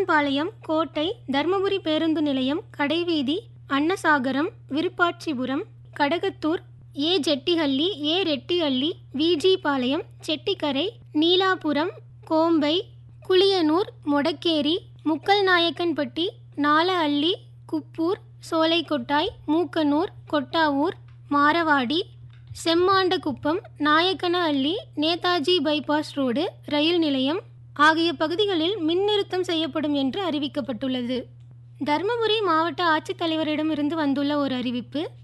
கவுண்டன்பாளையம் கோட்டை தர்மபுரி பேருந்து நிலையம் கடைவீதி Annasagaram Viruppatchipuram Kadagathur A Jettihalli A Rettihalli Viji Palayam Chettikarai Neelapuram Kombai Kuliyanur Modakeri Mukkalnaickenpatti Nalahalli Kuppur Solaikottai Mookanur Kottavur Maravadi Semmandakuppam Nayakanahalli Netaji bypass road rail நிலையம் ஆகிய பகுதிகளில் மின் நிறுத்தம் செய்யப்படும் என்று அறிவிக்கப்பட்டுள்ளது தருமபுரி மாவட்ட ஆட்சித்தலைவரிடமிருந்து வந்துள்ள ஒரு அறிவிப்பு